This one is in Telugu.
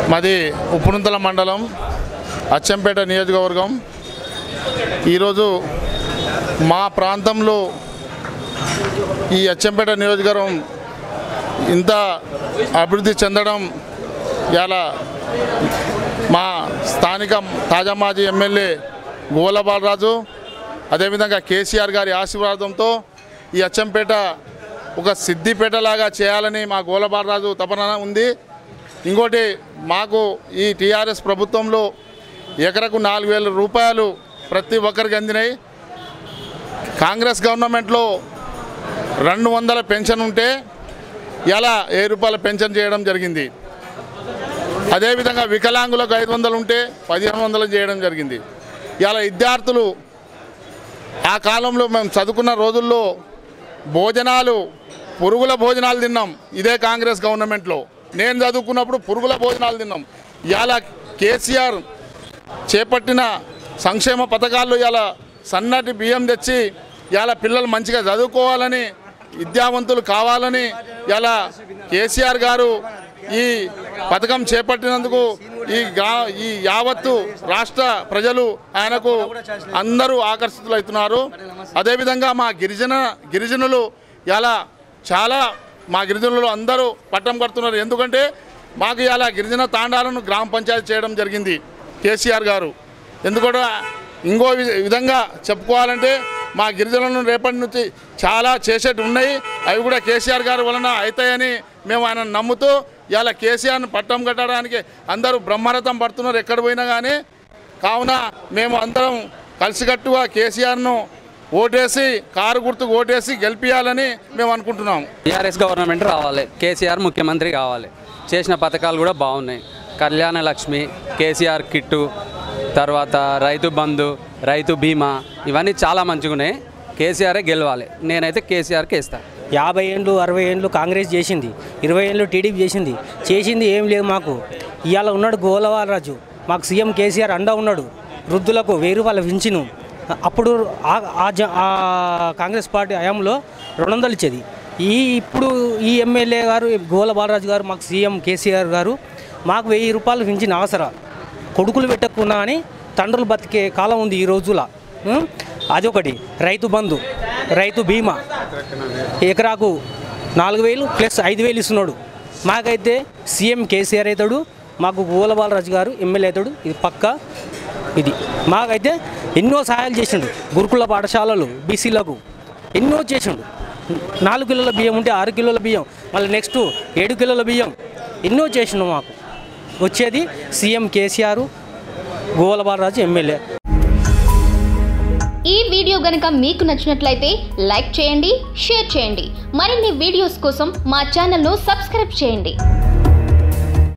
మాది ఉప్పునుంతల మండలం అచ్చంపేట నియోజకవర్గం ఈరోజు మా ప్రాంతంలో ఈ అచ్చంపేట నియోజకవర్గం ఇంత అభివృద్ధి చెందడం ఇలా మా స్థానిక తాజా మాజీ ఎమ్మెల్యే గోల బాలరాజు అదేవిధంగా కేసీఆర్ గారి ఆశీర్వాదంతో ఈ అచ్చంపేట ఒక సిద్దిపేటలాగా చేయాలని మా గోల బాలరాజు తపన ఉంది ఇంకోటి మాకు ఈ టీఆర్ఎస్ ప్రభుత్వంలో ఎకరకు నాలుగు వేల రూపాయలు ప్రతి ఒక్కరికి అందినాయి కాంగ్రెస్ గవర్నమెంట్లో రెండు వందల పెన్షన్ ఉంటే ఇలా ఏ రూపాయల పెన్షన్ చేయడం జరిగింది అదేవిధంగా వికలాంగులకు ఐదు వందలు ఉంటే పదిహేను వందలు చేయడం జరిగింది ఇలా విద్యార్థులు ఆ కాలంలో మేము చదువుకున్న రోజుల్లో భోజనాలు పురుగుల భోజనాలు తిన్నాం ఇదే కాంగ్రెస్ గవర్నమెంట్లో నేను చదువుకున్నప్పుడు పురుగుల భోజనాలు తిన్నాం ఇవాళ కేసీఆర్ చేపట్టిన సంక్షేమ పథకాల్లో ఇలా సన్నటి బియ్యం తెచ్చి ఇలా పిల్లలు మంచిగా చదువుకోవాలని విద్యావంతులు కావాలని ఇలా కేసీఆర్ గారు ఈ పథకం చేపట్టినందుకు ఈ గా ఈ యావత్తు రాష్ట్ర ప్రజలు ఆయనకు అందరూ ఆకర్షితులవుతున్నారు అదేవిధంగా మా గిరిజన గిరిజనులు ఇలా చాలా మా గిరిజనులు అందరూ పట్టం కడుతున్నారు ఎందుకంటే మాకు ఇలా గిరిజన తాండాలను గ్రామ పంచాయతీ చేయడం జరిగింది కేసీఆర్ గారు ఎందుకంటే ఇంకో వి- విధంగా చెప్పుకోవాలంటే మా గిరిజనులను రేపటి నుంచి చాలా చేసేట్టు ఉన్నాయి అవి కూడా కేసీఆర్ గారి వలన అవుతాయని మేము ఆయన నమ్ముతూ ఇలా కేసీఆర్ని పట్టం కట్టడానికి అందరూ బ్రహ్మరథం పడుతున్నారు ఎక్కడ పోయినా కానీ కావున మేము అందరం కలిసికట్టుగా కేసీఆర్ను ఓటేసి కారు గుర్తుకు ఓటేసి గెలిపించాలని మేము అనుకుంటున్నాము టీఆర్ఎస్ గవర్నమెంట్ రావాలి కేసీఆర్ ముఖ్యమంత్రి కావాలి చేసిన పథకాలు కూడా బాగున్నాయి కళ్యాణ లక్ష్మి కేసీఆర్ కిట్టు తర్వాత రైతు బంధు రైతు బీమా ఇవన్నీ చాలా మంచిగా ఉన్నాయి కేసీఆరే గెలవాలి నేనైతే కేసీఆర్కి ఇస్తాను యాభై ఏండ్లు అరవై ఏండ్లు కాంగ్రెస్ చేసింది ఇరవై ఏండ్లు టీడీపీ చేసింది చేసింది ఏం లేదు మాకు ఇవాళ ఉన్నాడు గోలవాలరాజు మాకు సీఎం కేసీఆర్ అండా ఉన్నాడు వృద్ధులకు వెయ్యి రూపాయల పింఛను అప్పుడు ఆ- ఆ జ- ఆ కాంగ్రెస్ పార్టీ హయాంలో రెండు వందలు ఇచ్చేది ఈ ఇప్పుడు ఈ ఎమ్మెల్యే గారు గోల బాలరాజు గారు మాకు సీఎం కేసీఆర్ గారు మాకు వెయ్యి రూపాయలు పింఛన్ అవసరం కొడుకులు పెట్టకున్నా అని తండ్రులు బతికే కాలం ఉంది ఈ రోజుల ఉం? అదొకటి రైతు బంధు రైతు బీమా ఎకరాకు నాలుగు వేలు ప్లస్ ఐదు వేలు ఇస్తున్నాడు మాకైతే సీఎం కేసీఆర్ అవుతాడు మాకు గోల బాలరాజు గారు ఎమ్మెల్యే అవుతాడు ఇది పక్కా ఇది మాకైతే ఎన్నో సహాయాలు చేసిండు గురుకుల పాఠశాలలు బీసీలకు ఎన్నో చేసిండు నాలుగు కిలోల బియ్యం ఉంటే ఆరు కిలోల బియ్యం మళ్ళీ నెక్స్ట్ ఏడు కిలోల బియ్యం ఎన్నో చేసిండు మాకు వచ్చేది సీఎం కేసీఆర్ గోల బాలరాజు ఎమ్మెల్యే ఈ వీడియో గనుక మీకు నచ్చినట్లయితే లైక్ చేయండి షేర్ చేయండి మరిన్ని వీడియోస్ కోసం మా ఛానల్ను సబ్స్క్రైబ్ చేయండి